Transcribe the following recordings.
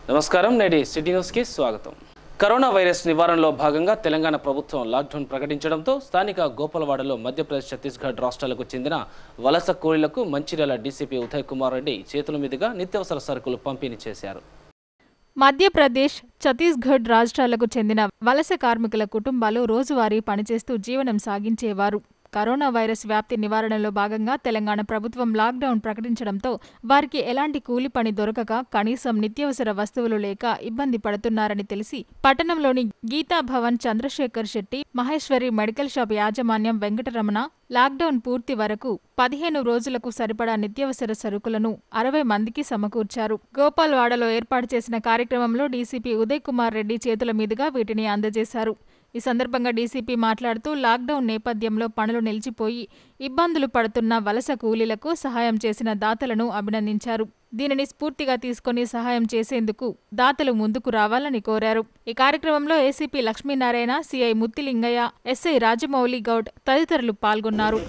నమస్కారం నేటి సిటీ న్యూస్కి స్వాగతం కరోనా వైరస్ నివారణలో భాగంగా తెలంగాణ ప్రభుత్వం లాక్డౌన్ ప్రకటించడంతో స్థానిక గోపాలవాడలో మధ్యప్రదేశ్ ఛత్తీస్గఢ్ రాష్ట్రాలకు చెందిన వలస కూలీలకు మంచిర్యాల డీసీపీ ఉదయ్ కుమార్ రెడ్డి చేతుల మీదుగా నిత్యావసర సరుకులు పంపిణీ చేశారు మధ్యప్రదేశ్ ఛత్తీస్గఢ్ రాష్ట్రాలకు చెందిన వలస కార్మికుల కుటుంబాలు రోజువారీ పనిచేస్తూ జీవనం సాగించేవారు కరోనా వైరస్ వ్యాప్తి నివారణలో భాగంగా తెలంగాణ ప్రభుత్వం లాక్డౌన్ ప్రకటించడంతో వారికి ఎలాంటి కూలి పని దొరకక కనీసం నిత్యావసర వస్తువులు లేక ఇబ్బంది పడుతున్నారని తెలిసి పట్టణంలోని గీతా భవన్ చంద్రశేఖర్ శెట్టి మహేశ్వరి మెడికల్ షాప్ యాజమాన్యం వెంకటరమణ లాక్డౌన్ పూర్తి వరకు పదిహేను రోజులకు సరిపడా నిత్యావసర సరుకులను అరవై మందికి సమకూర్చారు గోపాల్వాడలో ఏర్పాటు చేసిన కార్యక్రమంలో డీసీపీ ఉదయ్ కుమార్ రెడ్డి చేతుల మీదుగా వీటిని అందజేశారు ఈ సందర్భంగా డీసీపీ మాట్లాడుతూ లాక్డౌన్ నేపథ్యంలో పనులు నిలిచిపోయి ఇబ్బందులు పడుతున్న వలస కూలీలకు సహాయం చేసిన దాతలను అభినందించారు దీనిని స్ఫూర్తిగా తీసుకొని సహాయం చేసేందుకు దాతలు ముందుకు రావాలని కోరారు ఈ కార్యక్రమంలో ACP Lakshminarayana CI Muthilingaiah SI Rajamouli Goud తదితరులు పాల్గొన్నారు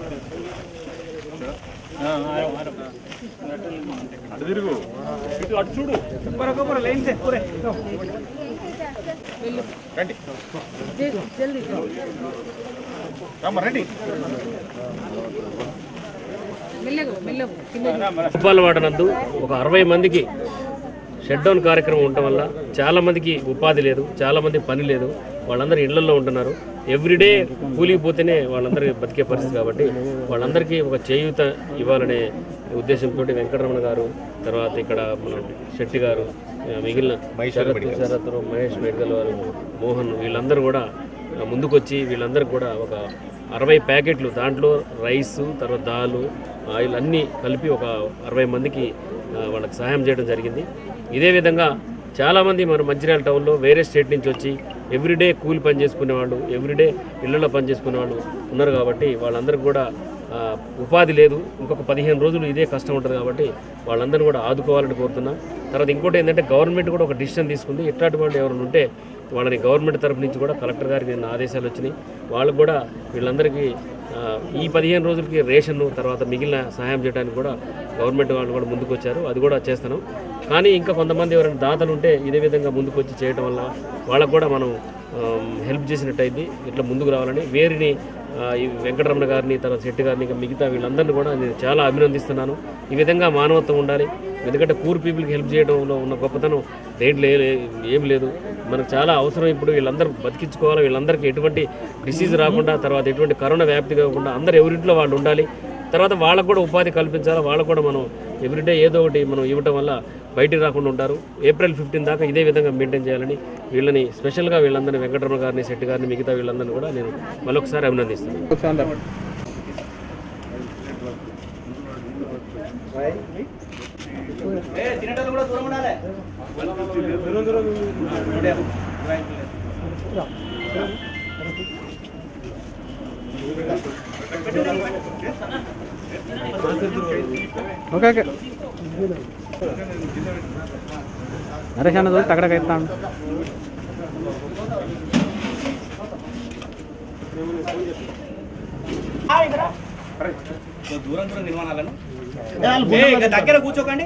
ఉప్పాలవాడ నందు ఒక అరవై మందికి షట్ డౌన్ కార్యక్రమం ఉండటం వల్ల చాలా మందికి ఉపాధి లేదు చాలా మంది పని లేదు వాళ్ళందరూ ఇళ్లలో ఉంటున్నారు ఎవ్రీడే కూలికి పోతేనే వాళ్ళందరూ బతికే పరిస్థితి కాబట్టి వాళ్ళందరికీ ఒక చేయూత ఇవ్వాలనే ఉద్దేశంతో వెంకటరమణ గారు తర్వాత ఇక్కడ మన శెట్టి గారు ఆ, మిగిలిన శరత్ శరత్ మహేష్ మెడికల్ వారు మోహన్ వీళ్ళందరూ కూడా ఆ, ముందుకొచ్చి వీళ్ళందరికీ కూడా ఒక అరవై ప్యాకెట్లు దాంట్లో రైస్ తర్వాత దాలు ఆయిల్ అన్నీ కలిపి ఒక అరవై మందికి ఆ, వాళ్ళకి సహాయం చేయడం జరిగింది ఇదే విధంగా చాలామంది మన మంచిర్యాల టౌన్లో వేరే స్టేట్ నుంచి వచ్చి ఎవ్రీడే కూలి పని చేసుకునే వాళ్ళు ఎవ్రీడే ఇళ్లలో పని చేసుకునే వాళ్ళు ఉన్నారు కాబట్టి వాళ్ళందరికీ కూడా ఆ, ఉపాధి లేదు ఇంకొక పదిహేను రోజులు ఇదే కష్టం ఉంటుంది కాబట్టి వాళ్ళందరినీ కూడా ఆదుకోవాలని కోరుతున్నా తర్వాత ఇంకోటి ఏంటంటే గవర్నమెంట్ కూడా ఒక డిసిషన్ తీసుకుంది ఇట్లాంటి వాళ్ళు ఎవరైనా ఉంటే వాళ్ళని గవర్నమెంట్ తరపు నుంచి కూడా కలెక్టర్ గారికి నిన్న ఆదేశాలు వచ్చినాయి వాళ్ళకు కూడా వీళ్ళందరికీ ఆ, ఈ పదిహేను రోజులకి రేషన్ తర్వాత మిగిలిన సహాయం చేయడానికి కూడా గవర్నమెంట్ వాళ్ళు కూడా ముందుకు వచ్చారు అది కూడా చేస్తున్నాం కానీ ఇంకా కొంతమంది ఎవరైనా దాతలు ఉంటే ఇదే విధంగా ముందుకు వచ్చి చేయడం వల్ల వాళ్ళకు కూడా మనం హెల్ప్ చేసినట్టు అయింది ఇట్లా ముందుకు రావాలని వేరిని ఆ, ఈ వెంకటరమణ గారిని తర్వాత శెట్టి గారిని ఇంకా మిగతా వీళ్ళందరినీ కూడా నేను చాలా అభినందిస్తున్నాను ఈ విధంగా మానవత్వం ఉండాలి ఎందుకంటే పూర్ పీపుల్కి హెల్ప్ చేయడంలో ఉన్న గొప్పతనం దేంట్లో ఏ- ఏం లేదు మనకు చాలా అవసరం ఇప్పుడు వీళ్ళందరూ బతికించుకోవాలి వీళ్ళందరికీ ఎటువంటి డిసీజ్ రాకుండా తర్వాత ఎటువంటి కరోనా వ్యాప్తి కాకుండా అందరు ఎవరింట్లో వాళ్ళు ఉండాలి తర్వాత వాళ్ళకు కూడా ఉపాధి కల్పించాలి వాళ్ళకు కూడా మనం ఎవ్రీడే ఏదో ఒకటి మనం ఇవ్వటం వల్ల బయటికి రాకుండా ఉంటారు ఏప్రిల్ ఫిఫ్టీన్ దాకా ఇదే విధంగా మెయింటైన్ చేయాలని వీళ్ళని స్పెషల్గా వీళ్ళందరినీ వెంకటరమణ గారిని శెట్టి గారిని మిగతా వీళ్ళందరినీ కూడా నేను మరొకసారి అభినందిస్తున్నాను ఓకే ఓకే నరేష్ అన్న చూసి తగడక ఎత్తాను దగ్గర కూర్చోకండి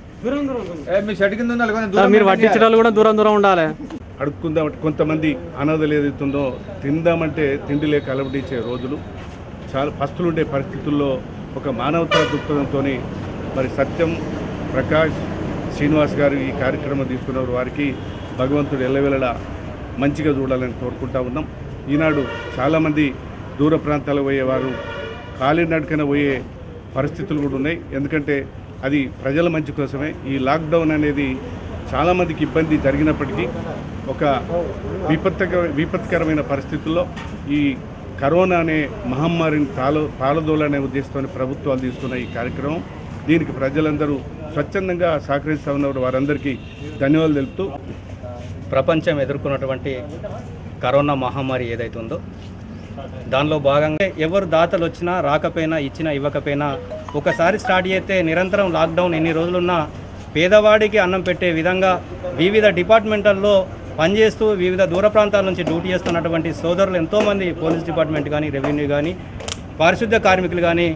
మీరు పట్టించే వాళ్ళు కూడా దూరం దూరం ఉండాలి అడుక్కుందాం కొంతమంది అనాథలు ఏదైతుందో తిందామంటే తిండి లేక అలవడించే రోజులు చాలా పస్తులుండే పరిస్థితుల్లో ఒక మానవతా దృక్పథంతో మరి సత్యం ప్రకాష్ శ్రీనివాస్ గారు ఈ కార్యక్రమం తీసుకున్నారు వారికి భగవంతుడు ఎల్లవెల్లలా మంచిగా చూడాలని కోరుకుంటా ఉన్నాం ఈనాడు చాలామంది దూర ప్రాంతాలకు పోయేవారు కాలినడకన పోయే పరిస్థితులు కూడా ఉన్నాయి ఎందుకంటే అది ప్రజల మంచి కోసమే ఈ లాక్డౌన్ అనేది చాలామందికి ఇబ్బంది జరిగినప్పటికీ ఒక విపత్కర విపత్కరమైన పరిస్థితుల్లో ఈ కరోనా అనే మహమ్మారిని తాలో పాలదోలనే ఉద్దేశంతో ప్రభుత్వాలు తీసుకున్న ఈ కార్యక్రమం దీనికి ప్రజలందరూ స్వచ్ఛందంగా సహకరిస్తూ ఉన్న వారందరికీ ధన్యవాదాలు తెలుపుతూ ప్రపంచం ఎదుర్కొన్నటువంటి కరోనా మహమ్మారి ఏదైతే ఉందో దానిలో భాగంగా ఎవరు దాతలు వచ్చినా రాకపోయినా ఇచ్చినా ఇవ్వకపోయినా ఒకసారి స్టార్ట్ చేస్తే నిరంతరం లాక్డౌన్ ఎన్ని రోజులున్నా పేదవాడికి అన్నం పెట్టే విధంగా వివిధ డిపార్ట్మెంట్లలో పనిచేస్తూ వివిధ దూర ప్రాంతాల నుంచి డ్యూటీ చేస్తున్నటువంటి సోదరులు ఎంతోమంది పోలీస్ డిపార్ట్మెంట్ కానీ రెవెన్యూ కానీ పారిశుద్ధ్య కార్మికులు కానీ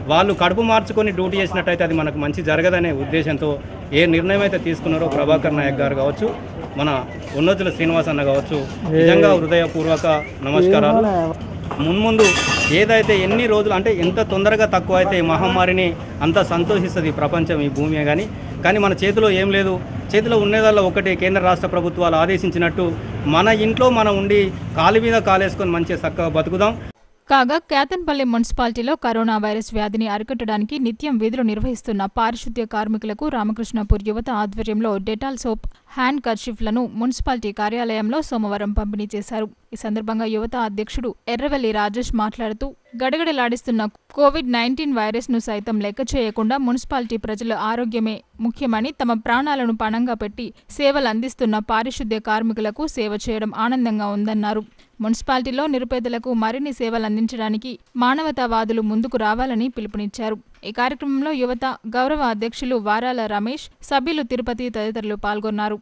వాళ్ళు కడుపు మార్చుకొని డ్యూటీ చేసినట్టయితే అది మనకు మంచి జరగదనే ఉద్దేశంతో ఏ నిర్ణయం అయితే తీసుకున్నారో ప్రభాకర్ నాయక్ గారు కావచ్చు మన ఉన్నతుల శ్రీనివాస్ అన్న కావచ్చు నిజంగా హృదయపూర్వక నమస్కారాలు మున్ముందు ఏదైతే ఎన్ని రోజులు అంటే ఎంత తొందరగా తక్కువ అయితే ఈ మహమ్మారిని అంత సంతోషిస్తుంది ఈ ప్రపంచం ఈ భూమి కానీ కానీ మన చేతిలో ఏం లేదు చేతిలో ఉండేదల్లా ఒకటి కేంద్ర రాష్ట్ర ప్రభుత్వాలు ఆదేశించినట్టు మన ఇంట్లో మనం ఉండి కాలు మీద కాలేసుకొని మంచిగా చక్కగా బతుకుదాం కాగా కేతన్పల్లి మున్సిపాలిటీలో కరోనా వైరస్ వ్యాధిని అరికట్టడానికి నిత్యం విధులు నిర్వహిస్తున్న పారిశుద్ధ్య కార్మికులకు రామకృష్ణపూర్ యువత ఆధ్వర్యంలో డెటాల్ సోప్ హ్యాండ్ కర్షిఫ్లను మున్సిపాలిటీ కార్యాలయంలో సోమవారం పంపిణీ చేశారు ఈ సందర్భంగా యువత అధ్యక్షుడు ఎర్రవెల్లి రాజేష్ మాట్లాడుతూ గడగడలాడిస్తున్న కోవిడ్ నైన్టీన్ వైరస్ ను సైతం లెక్క చేయకుండా మున్సిపాలిటీ ప్రజల ఆరోగ్యమే ముఖ్యమని తమ ప్రాణాలను పణంగా పెట్టి సేవలు అందిస్తున్న పారిశుద్ధ్య కార్మికులకు సేవ చేయడం ఆనందంగా ఉందన్నారు మున్సిపాలిటీలో నిరుపేదలకు మరిన్ని సేవలు అందించడానికి మానవతావాదులు ముందుకు రావాలని పిలుపునిచ్చారు ఈ కార్యక్రమంలో యువత గౌరవ అధ్యక్షులు వారాల రమేష్ సభ్యులు తిరుపతి తదితరులు పాల్గొన్నారు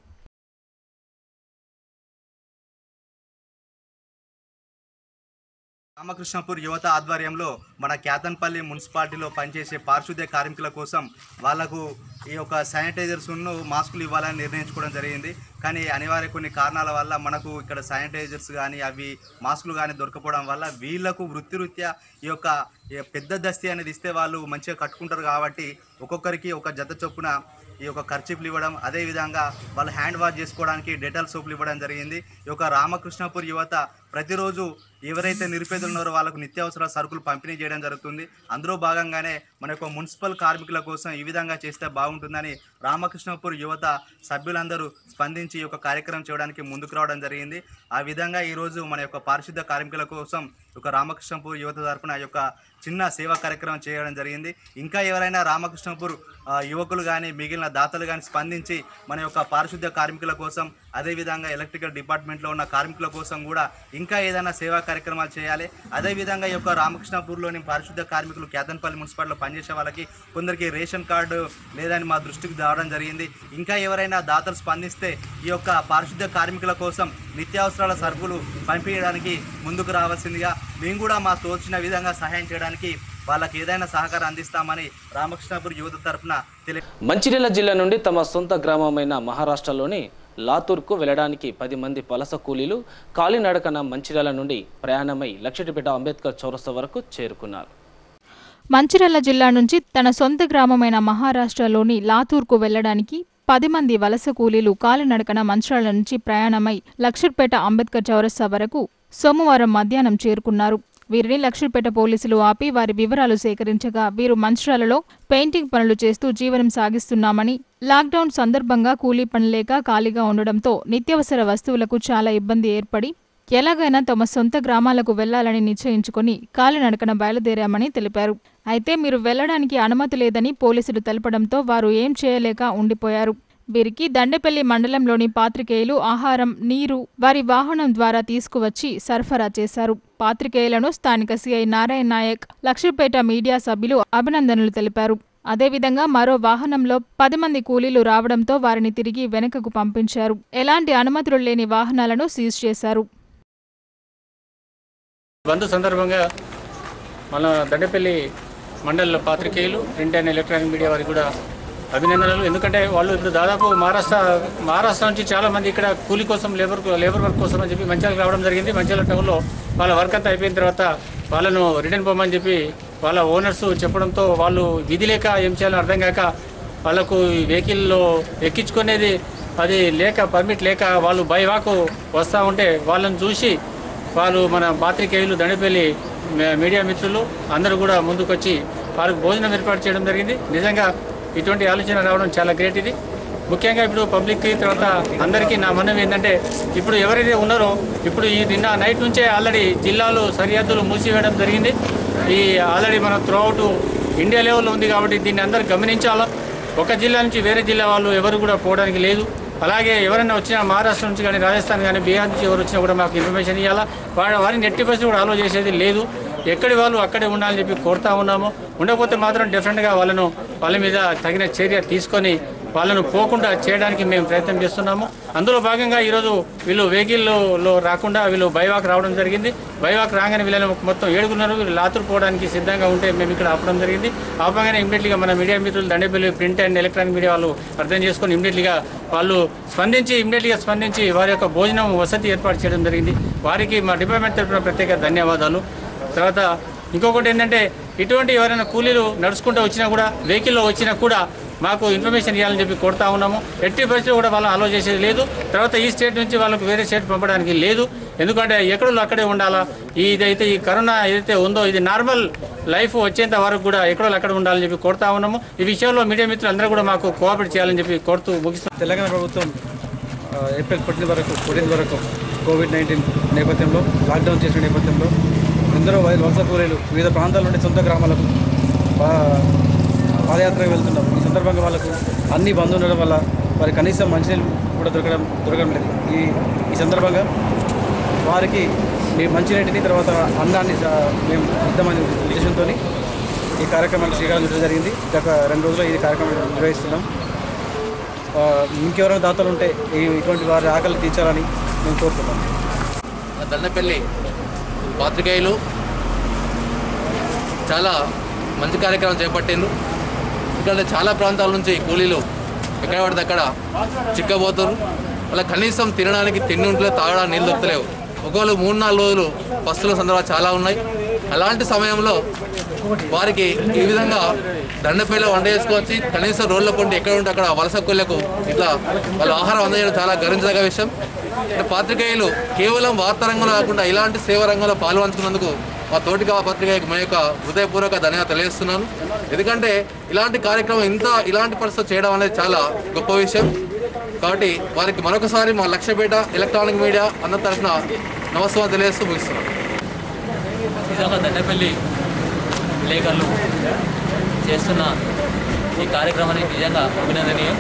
రామకృష్ణపూర్ యువత ఆధ్వర్యంలో మన కేతన్పల్లి మున్సిపాలిటీలో పనిచేసే పారిశుద్ధ్య కార్మికుల కోసం వాళ్లకు ఈ యొక్క శానిటైజర్స్ను మాస్కులు ఇవ్వాలని నిర్ణయించుకోవడం జరిగింది కానీ అనివార్య కొన్ని కారణాల వల్ల మనకు ఇక్కడ శానిటైజర్స్ కానీ అవి మాస్కులు కానీ దొరకపోవడం వల్ల వీళ్లకు వృత్తిరీత్యా ఈ యొక్క ఈ పెద్ద దస్తీ అనేది ఇస్తే వాళ్ళు మంచిగా కట్టుకుంటారు కాబట్టి ఒక్కొక్కరికి ఒక జత చొప్పున ఈ యొక్క ఖర్చులు ఇవ్వడం అదేవిధంగా వాళ్ళు హ్యాండ్ వాష్ చేసుకోవడానికి డెటాల్ సోపులు ఇవ్వడం జరిగింది ఈ యొక్క రామకృష్ణపూర్ యువత ప్రతిరోజు ఎవరైతే నిరుపేదలు ఉన్నారో వాళ్ళకు నిత్యావసర సరుకులు పంపిణీ చేయడం జరుగుతుంది అందులో భాగంగానే మన యొక్క మున్సిపల్ కార్మికుల కోసం ఈ విధంగా చేస్తే బాగుంటుందని రామకృష్ణపూర్ యువత సభ్యులందరూ స్పందించి ఈ యొక్క కార్యక్రమం చేయడానికి ముందుకు రావడం జరిగింది ఆ విధంగా ఈరోజు మన యొక్క పారిశుద్ధ కార్మికుల కోసం ఈ యొక్క రామకృష్ణపూర్ యువత తరపున ఈ యొక్క చిన్న సేవా కార్యక్రమం చేయడం జరిగింది ఇంకా ఎవరైనా రామకృష్ణపూర్ ఆ, యువకులు కానీ మిగిలిన దాతలు కానీ స్పందించి మన యొక్క పారిశుద్ధ కార్మికుల కోసం అదేవిధంగా ఎలక్ట్రికల్ డిపార్ట్మెంట్లో ఉన్న కార్మికుల కోసం కూడా ఇంకా ఏదైనా సేవా కార్యక్రమాలు చేయాలి అదేవిధంగా ఈ యొక్క రామకృష్ణపూర్లోని పారిశుద్ధ కార్మికులు కేతన్పల్లి మున్సిపాలిటీలో పనిచేసే వాళ్ళకి కొందరికి రేషన్ కార్డు లేదని మా దృష్టికి రావడం జరిగింది ఇంకా ఎవరైనా దాతలు స్పందిస్తే ఈ యొక్క పారిశుద్ధ కార్మికుల కోసం నిత్యావసరాల సరుకులు పంపించడానికి ముందుకు రావాల్సిందిగా మేము కూడా మా తోచిన విధంగా సహాయం చేయడానికి వాళ్ళకి ఏదైనా సహకారం అందిస్తామని రామకృష్ణపూర్ యువత తరపున తెలియ మంచిర్యాల జిల్లా నుండి తమ సొంత గ్రామమైన మహారాష్ట్రలోని లాతూర్కు వెళ్లడానికి పది మంది వలస కూలీలు కాలినడకన మంచిర్యాల నుండి ప్రయాణమై లక్షటిపేట అంబేద్కర్ చౌరస్తా వరకు చేరుకున్నారు మంచిర్యాల జిల్లా నుంచి తన సొంత గ్రామమైన మహారాష్ట్రలోని లాతూర్కు వెళ్లడానికి పది మంది వలస కూలీలు కాలినడకన మంచిర్యాల నుంచి ప్రయాణమై లక్షర్పేట అంబేద్కర్ చౌరస్తా వరకు సోమవారం మధ్యాహ్నం చేరుకున్నారు వీరిని లక్షర్పేట పోలీసులు ఆపి వారి వివరాలు సేకరించగా వీరు మంచిర్యాలలో పెయింటింగ్ పనులు చేస్తూ జీవనం సాగిస్తున్నామని లాక్డౌన్ సందర్భంగా కూలీ పని లేక ఖాళీగా ఉండడంతో నిత్యావసర వస్తువులకు చాలా ఇబ్బంది ఏర్పడి ఎలాగైనా తమ సొంత గ్రామాలకు వెళ్లాలని నిశ్చయించుకుని కాలినడకన బయలుదేరామని తెలిపారు అయితే మీరు వెళ్లడానికి అనుమతి లేదని పోలీసులు తెలపడంతో వారు ఏం చేయలేక ఉండిపోయారు వీరికి దండపల్లి మండలంలోని పాత్రికేయులు ఆహారం నీరు వారి వాహనం ద్వారా తీసుకువచ్చి సరఫరా చేశారు పాత్రికేయులను స్థానిక సిఐ నారాయణ నాయక్ లక్ష్మీపేట మీడియా సభ్యులు అభినందనలు తెలిపారు అదేవిధంగా మరో వాహనంలో పది మంది కూలీలు రావడంతో వారిని తిరిగి వెనుకకు పంపించారు ఎలాంటి అనుమతులు లేని వాహనాలను సీజ్ చేశారు బంద్ సందర్భంగా మన దండపల్లి మండల పాత్రికేయులు ప్రింట్ అండ్ ఎలక్ట్రానిక్ మీడియా వారికి కూడా అభినందనలు ఎందుకంటే వాళ్ళు ఇప్పుడు దాదాపు మహారాష్ట్ర మహారాష్ట్ర నుంచి చాలా మంది ఇక్కడ కూలీ కోసం లేబర్ లేబర్ వర్క్ కోసం అని చెప్పి మంచిర్యాలకు రావడం జరిగింది మంచిర్యాల టౌన్లో వాళ్ళ వర్క్ అంతా అయిపోయిన తర్వాత వాళ్ళను రిటర్న్ పోమని చెప్పి వాళ్ళ ఓనర్స్ చెప్పడంతో వాళ్ళు విధి లేక ఏం చేయాలో అర్థం కాక వాళ్ళకు ఈ వెహికల్లో ఎక్కించుకునేది అది లేక పర్మిట్ లేక వాళ్ళు బై వాకు వస్తూ ఉంటే వాళ్ళని చూసి వాళ్ళు మన పాత్రికేయులు దండపల్లి మే- మీడియా మిత్రులు అందరూ కూడా ముందుకొచ్చి వారికి భోజనం ఏర్పాటు చేయడం జరిగింది నిజంగా ఇటువంటి ఆలోచన రావడం చాలా గ్రేట్ ఇది ముఖ్యంగా ఇప్పుడు పబ్లిక్కి తర్వాత అందరికీ నా మనవి ఏంటంటే ఇప్పుడు ఎవరైతే ఉన్నారో ఇప్పుడు ఈ నిన్న నైట్ నుంచే ఆల్రెడీ జిల్లాలు సరిహద్దులు మూసివేయడం జరిగింది ఈ ఆల్రెడీ మనం త్రూఅవుట్ ఇండియా లెవెల్లో ఉంది కాబట్టి దీన్ని అందరూ గమనించాలా ఒక జిల్లా నుంచి వేరే జిల్లా వాళ్ళు ఎవరు కూడా పోవడానికి లేదు అలాగే ఎవరైనా వచ్చినా మహారాష్ట్ర నుంచి కానీ రాజస్థాన్ కానీ బీహార్ నుంచి ఎవరు వచ్చినా కూడా మాకు ఇన్ఫర్మేషన్ ఇవ్వాలా వారి వారిని ఎట్టి పరిస్థితి కూడా అలో చేసేది లేదు ఎక్కడి వాళ్ళు అక్కడే ఉండాలని చెప్పి కోరుతా ఉన్నాము ఉండకపోతే మాత్రం డెఫినెట్గా వాళ్ళను వాళ్ళ మీద తగిన చర్య తీసుకొని వాళ్ళను పోకుండా చేయడానికి మేము ప్రయత్నం చేస్తున్నాము అందులో భాగంగా ఈరోజు వీళ్ళు వెహికల్లో రాకుండా వీళ్ళు బైవాక్ రావడం జరిగింది బైవాక్ రాగానే వీళ్ళని మొత్తం ఏడుగున్నారు వీళ్ళు లాతురు పోవడానికి సిద్ధంగా ఉంటే మేము ఇక్కడ ఆపడం జరిగింది ఆపగానే ఇమీడియట్లీగా మన మీడియా మిత్రులు Dandepalli print and electronic media వాళ్ళు అర్థం చేసుకొని ఇమీడియట్లీగా వాళ్ళు స్పందించి ఇమీడియట్లీగా స్పందించి వారి యొక్క భోజనం వసతి ఏర్పాటు చేయడం జరిగింది వారికి మా డిపార్ట్మెంట్ తరఫున ప్రత్యేక ధన్యవాదాలు తర్వాత ఇంకొకటి ఏంటంటే ఇటువంటి ఎవరైనా కూలీలు నడుచుకుంటూ వచ్చినా కూడా వెహికల్లో వచ్చినా కూడా మాకు ఇన్ఫర్మేషన్ ఇవ్వాలని చెప్పి కోరుతా ఉన్నాము ఎట్టి పరిస్థితుల్లో కూడా వాళ్ళని అలో చేసేది లేదు తర్వాత ఈ స్టేట్ నుంచి వాళ్ళకు వేరే స్టేట్ పంపడానికి లేదు ఎందుకంటే ఎక్కడో అక్కడే ఉండాలా ఇదైతే ఈ కరోనా ఏదైతే ఉందో ఇది నార్మల్ లైఫ్ వచ్చేంత వరకు కూడా ఎక్కడో అక్కడ ఉండాలని చెప్పి కోరుతా ఉన్నాము ఈ విషయంలో మీడియా మిత్రులు అందరూ కూడా మాకు కోఆపరేట్ చేయాలని చెప్పి కోరుతూ ముగిస్తాం తెలంగాణ ప్రభుత్వం ఆ, ఏప్రిల్ ఫోర్టీన్ వరకు ఫోర్టీన్ వరకు కోవిడ్ నైన్టీన్ నేపథ్యంలో లాక్డౌన్ చేసిన నేపథ్యంలో ఎందరో వై- వలస కూలీలు వివిధ ప్రాంతాల నుండి సొంత గ్రామాలకు పా- పాదయాత్రకు వెళ్తున్నారు ఈ సందర్భంగా వాళ్ళకు అన్ని బంద్ ఉండడం వల్ల వారి కనీసం మంచినీళ్ళు కూడా దొరకడం దొరకడం లేదు ఈ ఈ సందర్భంగా వారికి మేము మంచినీటిని తర్వాత అన్నాన్ని ఆ, మేము ఇద్దామనే ఉద్దేశంతో ఈ కార్యక్రమానికి శ్రీకారం చుట్టడం జరిగింది గత రెండు రోజులు ఈ కార్యక్రమం నిర్వహిస్తున్నాం ఆ, ఇంకెవరైనా దాతలు ఉంటే ఈ ఇటువంటి వారి ఆకలి తీర్చాలని మేము కోరుతున్నాం దండపల్లి పాత్రికేయులు చాలా మంచి కార్యక్రమం చేపట్టిండ్రు ఎందుకంటే చాలా ప్రాంతాల నుంచి కూలీలు ఎక్కడ పడితే అక్కడ చిక్కబోతారు వాళ్ళ కనీసం తినడానికి తిండి ఉంటలే తాగడానికి నీళ్ళు దొరకలేవు ఒకవేళ మూడు నాలుగు రోజులు పస్తుల సందర్భాలు చాలా ఉన్నాయి అలాంటి సమయంలో వారికి ఈ విధంగా దండపల్లిలో వంట చేసుకొచ్చి కనీసం రోడ్ల పొంటి ఎక్కడ ఉంటే అక్కడ వలస కూలీలకు ఇట్లా వాళ్ళ ఆహారం అందజేయడం చాలా గర్వించదగ్గ విషయం అంటే పాత్రికేయులు కేవలం వార్తా రంగంలో కాకుండా ఇలాంటి సేవా రంగంలో పాల్పంచుకున్నందుకు మా తోటిగా పత్రికకి మా యొక్క హృదయపూర్వక ధన్యవాదాలు తెలియజేస్తున్నాను ఎందుకంటే ఇలాంటి కార్యక్రమం ఇంత ఇలాంటి పరిస్థితి చేయడం అనేది చాలా గొప్ప విషయం కాబట్టి వారికి మరొకసారి మా లక్ష్యపేట ఎలక్ట్రానిక్ మీడియా అందరి తరఫున నమస్కారం తెలియజేస్తూ ముగిస్తున్నాను నిజంగా దండపల్లి విలేకరులు చేస్తున్న ఈ కార్యక్రమాన్ని నిజంగా అభినందనీయం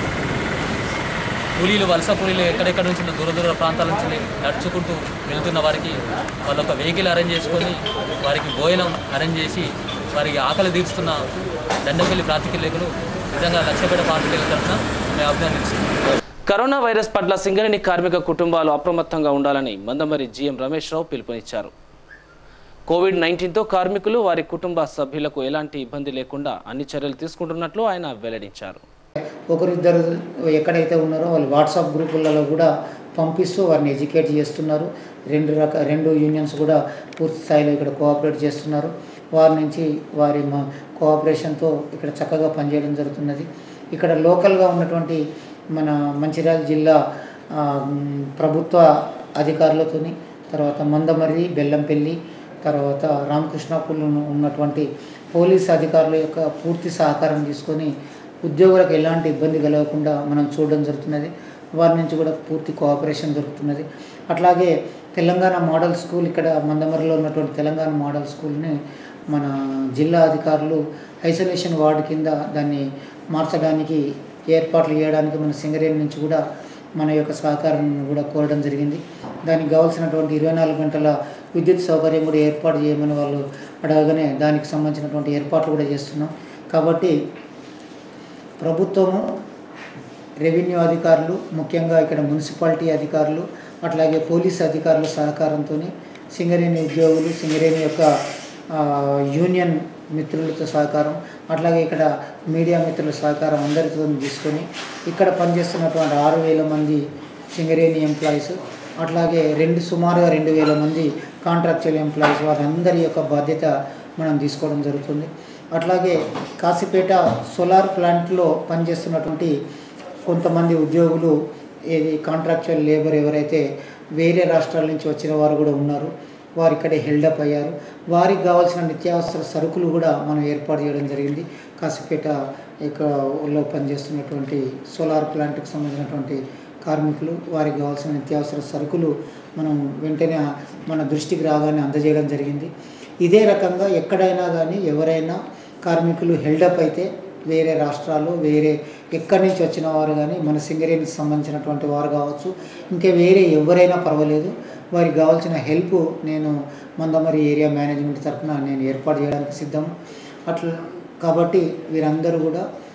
కూలీలు వలస కూలీలు ఎక్కడెక్కడ నుంచి దూర దూర ప్రాంతాల నుంచి నడుచుకుంటూ వెళ్తున్న వారికి వాళ్ళ ఒక వెహికల్ అరేంజ్ చేసుకొని వారికి భోజనం అరేంజ్ చేసి వారికి ఆకలి తీరుస్తున్న దండపల్లి ప్రాతికేయులు నిజంగా లక్ష్యపేట పాత్రికేయుల తరఫున మేము అభినందిస్తున్నాం కరోనా వైరస్ పట్ల సింగరేణి కార్మిక కుటుంబాలు అప్రమత్తంగా ఉండాలని మందమరి జీఎం రమేష్ రావు పిలుపునిచ్చారు కోవిడ్ నైన్టీన్తో కార్మికులు వారి కుటుంబ సభ్యులకు ఎలాంటి ఇబ్బంది లేకుండా అన్ని చర్యలు తీసుకుంటున్నట్లు ఆయన వెల్లడించారు ఒకరిద్దరు ఎక్కడైతే ఉన్నారో వాళ్ళు వాట్సాప్ గ్రూపులలో కూడా పంపిస్తూ వారిని ఎడ్యుకేట్ చేస్తున్నారు రెండు రక రెండు యూనియన్స్ కూడా పూర్తి స్థాయిలో ఇక్కడ కోఆపరేట్ చేస్తున్నారు వారి నుంచి వారి మా కోఆపరేషన్తో ఇక్కడ చక్కగా పనిచేయడం జరుగుతున్నది ఇక్కడ లోకల్గా ఉన్నటువంటి మన మంచిర్యాల జిల్లా ఆ, మ్, ప్రభుత్వ అధికారులతోని తర్వాత మందమర్రి బెల్లంపల్లి తర్వాత రామకృష్ణాపూర్లో ఉన్నటువంటి పోలీస్ అధికారుల యొక్క పూర్తి సహకారం తీసుకొని ఉద్యోగులకు ఎలాంటి ఇబ్బంది కలగకుండా మనం చూడడం జరుగుతున్నది వారి నుంచి కూడా పూర్తి కోఆపరేషన్ దొరుకుతున్నది అట్లాగే తెలంగాణ మోడల్ స్కూల్ ఇక్కడ మందమరిలో ఉన్నటువంటి తెలంగాణ మోడల్ స్కూల్ని మన జిల్లా అధికారులు ఐసోలేషన్ వార్డు కింద దాన్ని మార్చడానికి ఏర్పాట్లు చేయడానికి మన సింగరేణి నుంచి కూడా మన యొక్క సహకారం కూడా కోరడం జరిగింది దానికి కావాల్సినటువంటి ఇరవై నాలుగు గంటల విద్యుత్ సౌకర్యం కూడా ఏర్పాటు చేయమని వాళ్ళు అడగగానే దానికి సంబంధించినటువంటి ఏర్పాట్లు కూడా చేస్తున్నాం కాబట్టి ప్రభుత్వము రెవెన్యూ అధికారులు ముఖ్యంగా ఇక్కడ మున్సిపాలిటీ అధికారులు అట్లాగే పోలీస్ అధికారుల సహకారంతో సింగరేణి ఉద్యోగులు సింగరేణి యొక్క ఆ, యూనియన్ మిత్రులతో సహకారం అట్లాగే ఇక్కడ మీడియా మిత్రుల సహకారం అందరితో తీసుకొని ఇక్కడ పనిచేస్తున్నటువంటి ఆరు వేల మంది సింగరేణి ఎంప్లాయీస్ అట్లాగే రెండు సుమారుగా రెండు వేల మంది కాంట్రాక్చువల్ ఎంప్లాయీస్ వారందరి యొక్క బాధ్యత మనం తీసుకోవడం జరుగుతుంది అట్లాగే కాశీపేట సోలార్ ప్లాంట్లో పనిచేస్తున్నటువంటి కొంతమంది ఉద్యోగులు ఏది కాంట్రాక్చువల్ లేబర్ ఎవరైతే వేరే రాష్ట్రాల నుంచి వచ్చిన వారు కూడా ఉన్నారు వారు ఇక్కడే హెల్డప్ అయ్యారు వారికి కావాల్సిన నిత్యావసర సరుకులు కూడా మనం ఏర్పాటు చేయడం జరిగింది కాశీపేట ఇక్కడలో పనిచేస్తున్నటువంటి సోలార్ ప్లాంట్కి సంబంధించినటువంటి కార్మికులు వారికి కావాల్సిన నిత్యావసర సరుకులు మనం వెంటనే మన దృష్టికి రాగానే అందజేయడం జరిగింది ఇదే రకంగా ఎక్కడైనా కానీ ఎవరైనా కార్మికులు హెల్డప్ అయితే వేరే రాష్ట్రాలు వేరే ఎక్కడి నుంచి వచ్చిన వారు కానీ మన సింగరేణికి సంబంధించినటువంటి వారు కావచ్చు ఇంకా వేరే ఎవరైనా పర్వాలేదు వారికి కావాల్సిన హెల్ప్ నేను మందమరి ఏరియా మేనేజ్మెంట్ తరఫున నేను ఏర్పాటు చేయడానికి సిద్ధం అట్లా కాబట్టి వీరందరూ కూడా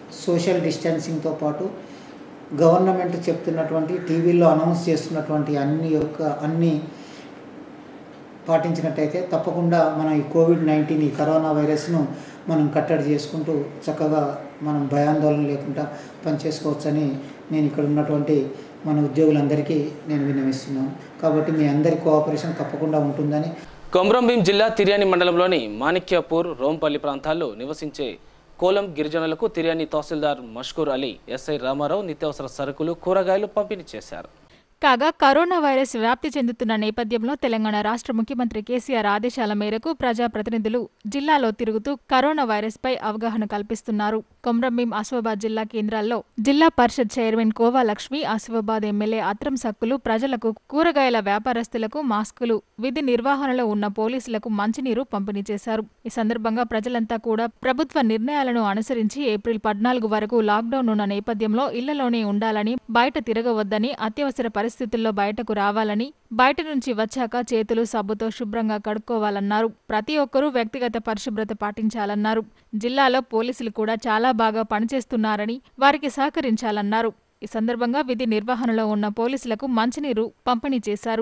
సోషల్ డిస్టెన్సింగ్తో పాటు గవర్నమెంట్ చెప్తున్నటువంటి టీవీలో అనౌన్స్ చేస్తున్నటువంటి అన్ని యొక్క అన్ని పాటించినట్టయితే తప్పకుండా మనం ఈ కోవిడ్ నైన్టీన్ ఈ కరోనా వైరస్ను మనం కట్టడి చేసుకుంటూ చక్కగా మనం భయాందోళన లేకుండా పనిచేసుకోవచ్చని నేను ఇక్కడ ఉన్నటువంటి మన ఉద్యోగులందరికీ నేను విన్నవిస్తున్నాను కాబట్టి మీ అందరి కోఆపరేషన్ తప్పకుండా ఉంటుందని కొమ్రంభీం జిల్లా తిర్యాని మండలంలోని మాణిక్యపూర్ రోంపల్లి ప్రాంతాల్లో నివసించే కోలం గిరిజనులకు తిర్యాని తహసీల్దార్ మష్కూర్ అలీ ఎస్ఐ రామారావు నిత్యావసర సరుకులు కూరగాయలు పంపిణీ చేశారు కాగా కరోనా వైరస్ వ్యాప్తి చెందుతున్న నేపథ్యంలో తెలంగాణ రాష్ట్ర ముఖ్యమంత్రి కేసీఆర్ ఆదేశాల మేరకు ప్రజాప్రతినిధులు జిల్లాలో తిరుగుతూ కరోనా వైరస్పై అవగాహన కల్పిస్తున్నారు కొమ్రంభీం ఆసిఫాబాద్ జిల్లా కేంద్రాల్లో జిల్లా పరిషత్ చైర్మన్ కోవా లక్ష్మి ఆసిఫాబాద్ ఎమ్మెల్యే అత్రం సక్కులు ప్రజలకు కూరగాయల వ్యాపారస్తులకు మాస్కులు విధి నిర్వహణలో ఉన్న పోలీసులకు మంచినీరు పంపిణీ చేశారు ఈ సందర్భంగా ప్రజలంతా కూడా ప్రభుత్వ నిర్ణయాలను అనుసరించి ఏప్రిల్ పద్నాలుగు వరకు లాక్డౌన్ ఉన్న నేపథ్యంలో ఇళ్లలోనే ఉండాలని బయట తిరగవద్దని అత్యవసర పరిస్థితుల్లో బయటకు రావాలని బయట నుంచి వచ్చాక చేతులు సబ్బుతో శుభ్రంగా కడుక్కోవాలన్నారు ప్రతి ఒక్కరూ వ్యక్తిగత పరిశుభ్రత పాటించాలన్నారు జిల్లాలో పోలీసులు కూడా చాలా బాగా పనిచేస్తున్నారని వారికి సహకరించాలన్నారు ఈ సందర్భంగా విధి నిర్వహణలో ఉన్న పోలీసులకు మంచినీరు పంపిణీ చేశారు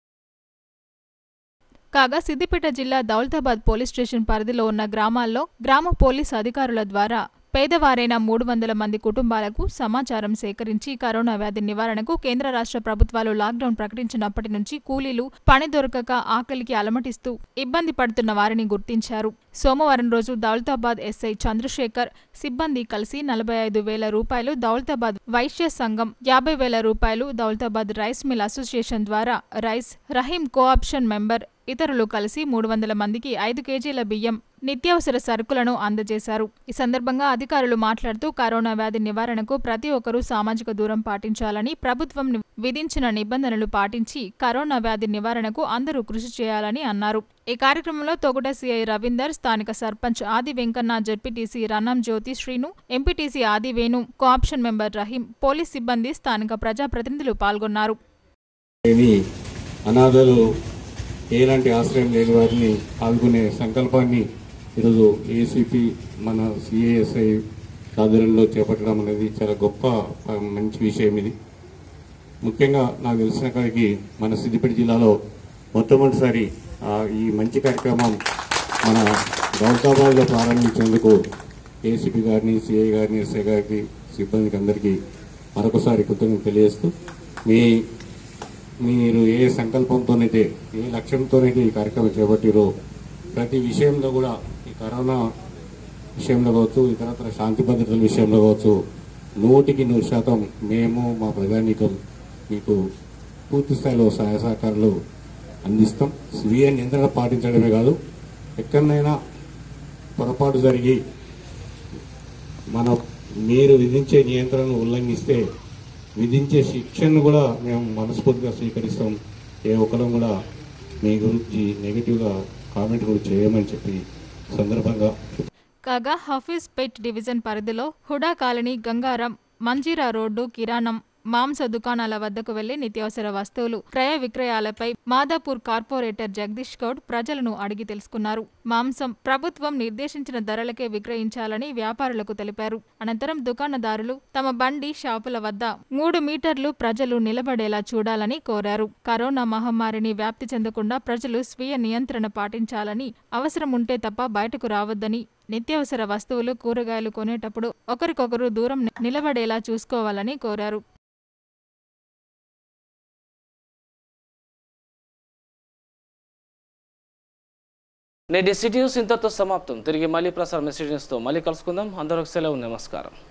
కాగా సిద్దిపేట జిల్లా దౌలతాబాద్ పోలీస్ స్టేషన్ పరిధిలో ఉన్న గ్రామాల్లో గ్రామ పోలీస్ అధికారుల ద్వారా పేదవారైన మూడు వందల మంది కుటుంబాలకు సమాచారం సేకరించి కరోనా వ్యాధి నివారణకు కేంద్ర రాష్ట్ర ప్రభుత్వాలు లాక్డౌన్ ప్రకటించినప్పటి నుంచి కూలీలు పని దొరకక ఆకలికి అలమటిస్తూ ఇబ్బంది పడుతున్న వారిని గుర్తించారు సోమవారం రోజు దౌలతాబాద్ ఎస్ఐ చంద్రశేఖర్ సిబ్బంది కలిసి నలభై ఐదు వేల రూపాయలు దౌలతాబాద్ వైశ్య సంఘం యాభై వేల రూపాయలు దౌలతాబాద్ రైస్ మిల్ అసోసియేషన్ ద్వారా రైస్ రహీం కోఆప్షన్ మెంబర్ ఇతరులు కలిసి మూడు వందల మందికి ఐదు కేజీల బియ్యం నిత్యావసర సరుకులను అందజేశారు ఈ సందర్భంగా అధికారులు మాట్లాడుతూ కరోనా వ్యాధి నివారణకు ప్రతి ఒక్కరూ సామాజిక దూరం పాటించాలని ప్రభుత్వం ని- విధించిన నిబంధనలు పాటించి కరోనా వ్యాధి నివారణకు అందరూ కృషి చేయాలని అన్నారు ఈ కార్యక్రమంలో తొగుట సిఐ రవీందర్ స్థానిక sarpanch Adi Venkanna ZPTC Rannam Jyothi Srinu MPTC Adi Venu cooption member Rahim police సిబ్బంది స్థానిక ప్రజాప్రతినిధులు పాల్గొన్నారు లేని అనాథలు ఎలాంటి ఆశ్రయం లేని వారిని ఆదుకునే సంకల్పాన్ని ఈరోజు ఏసీపీ మన సిఏఎస్ఐ ఆధ్వర్యంలో చేపట్టడం అనేది చాలా గొప్ప ఆ, మంచి విషయం ఇది ముఖ్యంగా నాకు తెలిసిన కాడికి మన సిద్దిపేట జిల్లాలో మొట్టమొదటిసారి ఆ, ఈ మంచి కార్యక్రమం మన గౌతాబాద్లో ప్రారంభించేందుకు ఏసీపీ గారిని సిఐ గారిని ఎస్ఐ గారికి సిబ్బందికి అందరికీ మరొకసారి కృతజ్ఞత తెలియజేస్తూ మీ మీరు ఏ సంకల్పంతోనైతే ఏ లక్ష్యంతోనైతే ఈ కార్యక్రమం చేపట్టిరో ప్రతి విషయంలో కూడా ఈ కరోనా విషయంలో కావచ్చు ఇతరత్ర శాంతి భద్రతల విషయంలో కావచ్చు నూటికి నూరు శాతం మేము మా ప్రజానీకం మీకు పూర్తి స్థాయిలో సహాయ సహకారాలు అందిస్తాం స్వీయ నియంత్రణ పాటించడమే కాదు ఎక్కడైనా పొరపాటు జరిగి మన మీరు విధించే నియంత్రణను ఉల్లంఘిస్తే విధించే శిక్షను కూడా మేము మనస్ఫూర్తిగా స్వీకరిస్తాం ఏ ఒక్కరం కూడా మీ గురించి నెగిటివ్గా కామెంట్ కూడా చేయమని చెప్పి సందర్భంగా కాగా హఫీజ్ పేట్ డివిజన్ పరిధిలో హుడా కాలనీ గంగారం మంజీరా రోడ్డు కిరాణం మాంస దుకాణాల వద్దకు వెళ్లి నిత్యావసర వస్తువులు క్రయ విక్రయాలపై మాదాపూర్ కార్పొరేటర్ జగదీష్ గౌడ్ ప్రజలను అడిగి తెలుసుకున్నారు మాంసం ప్రభుత్వం నిర్దేశించిన ధరలకే విక్రయించాలని వ్యాపారులకు తెలిపారు అనంతరం దుకాణదారులు తమ బండి షాపుల వద్ద మూడు మీటర్లు ప్రజలు నిలబడేలా చూడాలని కోరారు కరోనా మహమ్మారిని వ్యాప్తి చెందకుండా ప్రజలు స్వీయ నియంత్రణ పాటించాలని అవసరం ఉంటే తప్ప బయటకు రావద్దని నిత్యావసర వస్తువులు కూరగాయలు కొనేటప్పుడు ఒకరికొకరు దూరం ని- నిలబడేలా చూసుకోవాలని కోరారు నేటి సిటీ న్యూస్ ఇంతతో సమాప్తం తిరిగి మళ్ళీ ప్రసారం మెసేజెస్తో మళ్ళీ కలుసుకుందాం అందరికి సెలవు నమస్కారం